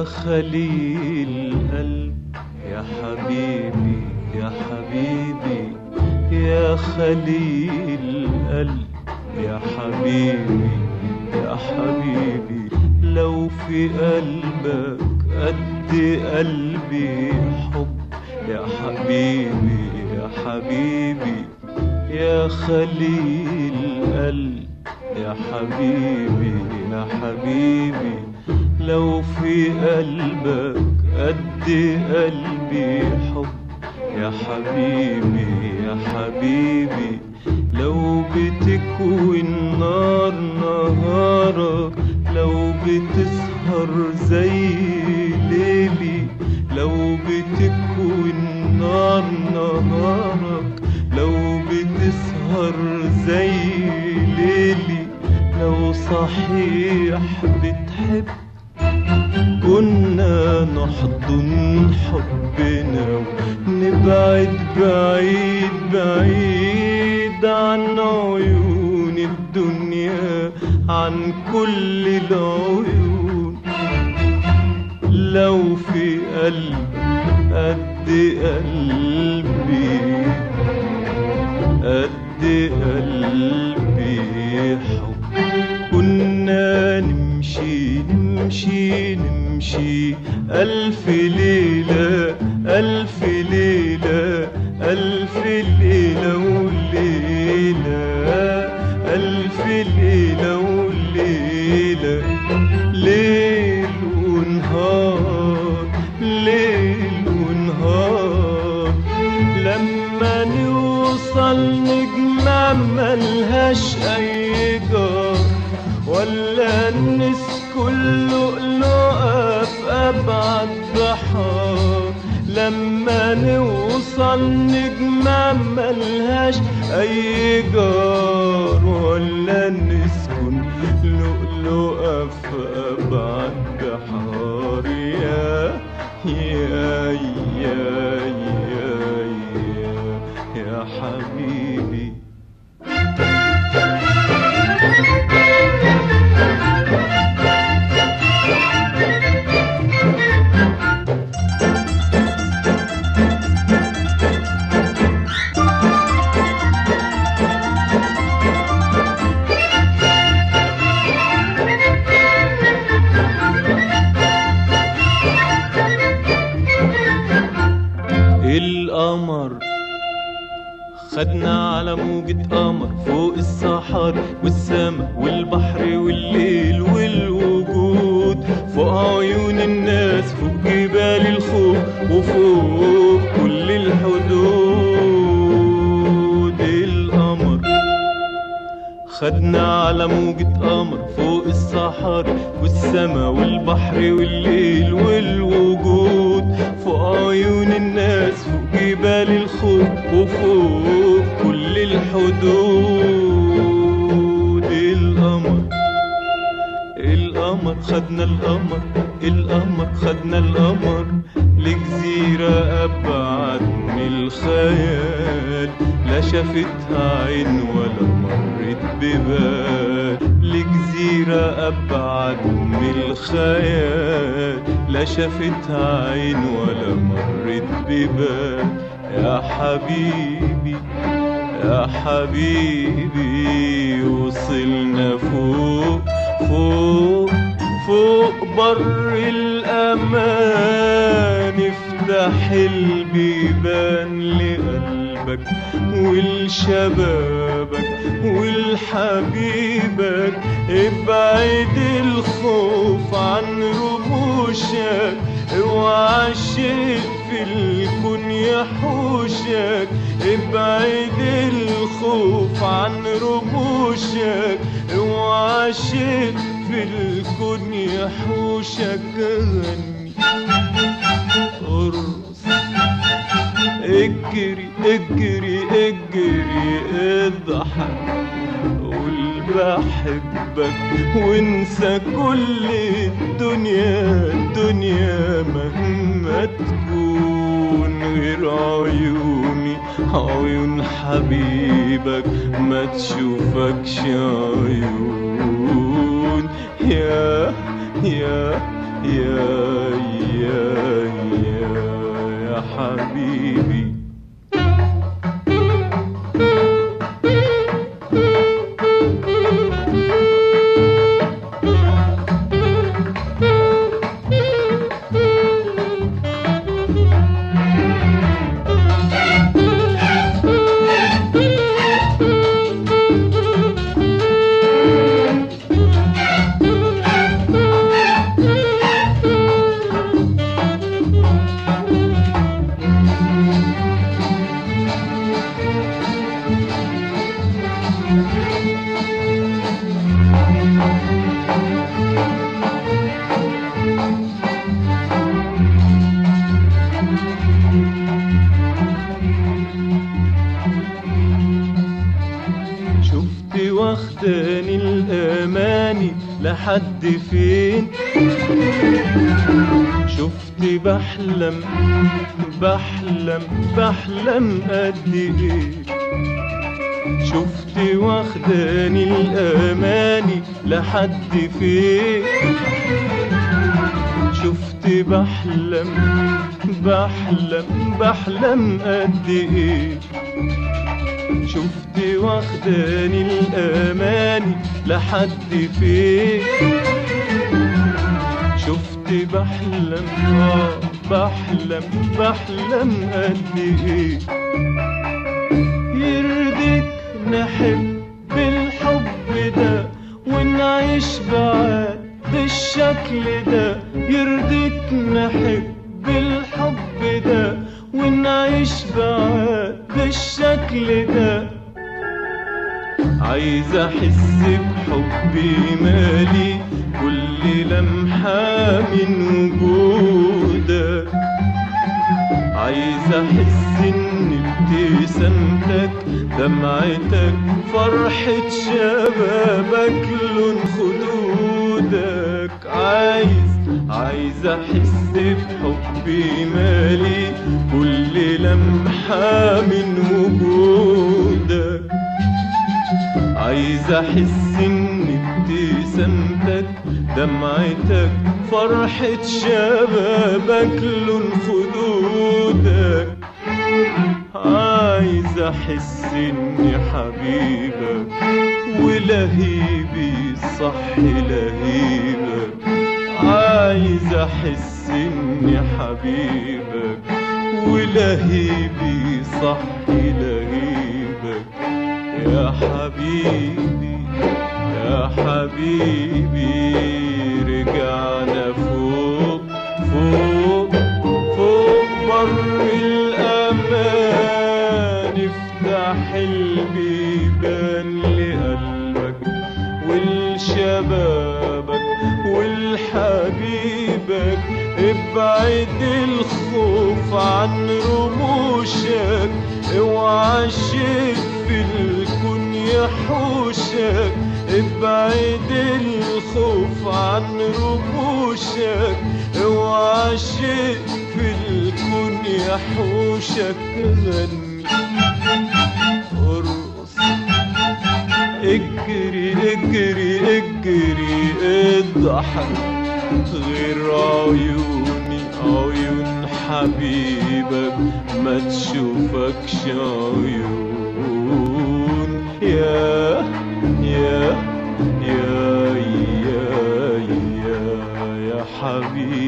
يا خليل قلب يا حبيبي يا حبيبي يا خليل قلب يا حبيبي يا حبيبي لو في قلبك قد قلبي حب يا حبيبي يا حبيبي يا خليل قلب يا حبيبي يا حبيبي لو في قلبك قد قلبي حب يا حبيبي يا حبيبي لو بتكوي النار نهارك لو بتسهر زي ليلي لو بتكوي النار نهارك لو بتسهر زي ليلي لو صحيح بتحب كنا نحضن حبنا ونبعد بعيد بعيد عن عيون الدنيا عن كل العيون لو في قلب قد قلبي قد قلبي حب كنا نمشي نمشي نمشي ألف ليلة ألف ليلة ألف ليلة وليلة ألف ليلة وليلة ليل ونهار ليل ونهار لما نوصل نجمة ملهاش أي جار ولا نسكن لؤلؤة في أبعد بحار لما نوصل نجمة ملهاش أي جار ولا نسكن لؤلؤة في أبعد بحار يا يا يا يا يا, يا حبيبي القمر خدنا على موجة قمر فوق الصحار والسما والبحر والليل والوجود فوق عيون الناس فوق جبال الخوف وفوق كل الحدود القمر خدنا على موجة قمر فوق الصحار والسما والبحر والليل والوجود فوق عيون الناس فوق جبال الخوف وفوق كل الحدود القمر القمر خدنا القمر القمر خدنا القمر لجزيرة أبعد من الخيال لا شافتها عين ولا مرت ببال لجزيرة أبعد من الخيال لا شافتها عين ولا مرت ببال يا حبيبي يا حبيبي وصلنا فوق فوق فوق بر الأمان افتح البيبان لقلبك ولشبابك ولحبيبك ابعد الخوف عن رموشك اوعى الشيء في الكون يحوشك ابعد الخوف عن رموشك اوعى الشيء في الكون يحوشك غني ارقص اجري اجري اجري اضحك قول بحبك وانسى كل الدنيا الدنيا مهما تكون غير عيوني عيون حبيبك ما تشوفكش عيون يا يا يا يا يا يا حبيبي شفت واخداني الاماني لحد فين شفت بحلم بحلم بحلم قد ايه شفت واخداني الاماني لحد فين شفت بحلم بحلم بحلم قد ايه شفت واخداني الاماني لحد فين شفت بحلم آه بحلم بحلم قد ايه يرضيك نحب بالحب ده ونعيش بعاد بالشكل ده يرضيك نحب بالحب ده ونعيش بعاد بالشكل ده عايز احس بحبي مالي كل لمحة من وجودك عايز احس ان ابتسامتك دمعتك فرحة شبابك لون خدودك عايز عايز احس بحبي مالي كل لمحة من وجودك عايز احس ان ابتسامتك دمعتك فرحة شبابك لون خدودك عايز احس اني حبيبك ولهيبي صح لهيبك عايز احس اني حبيبك ولهيبي صح لهيبك يا حبيبي يا حبيبي رجعنا فوق فوق فوق بر الأمان افتح البيبان لقلبك ولشبابك ولحبيبك ابعد الخوف عن رموشك اوعى الشيء في الكون يحوشك ابعد الخوف عن رموشك اوعى شيء في الكون يحوشك غني ارقص اجري اجري اجري اضحك غير عيوني عيون حبيبك ما تشوفكش عيون يا يا يا يا يا يا حبيبي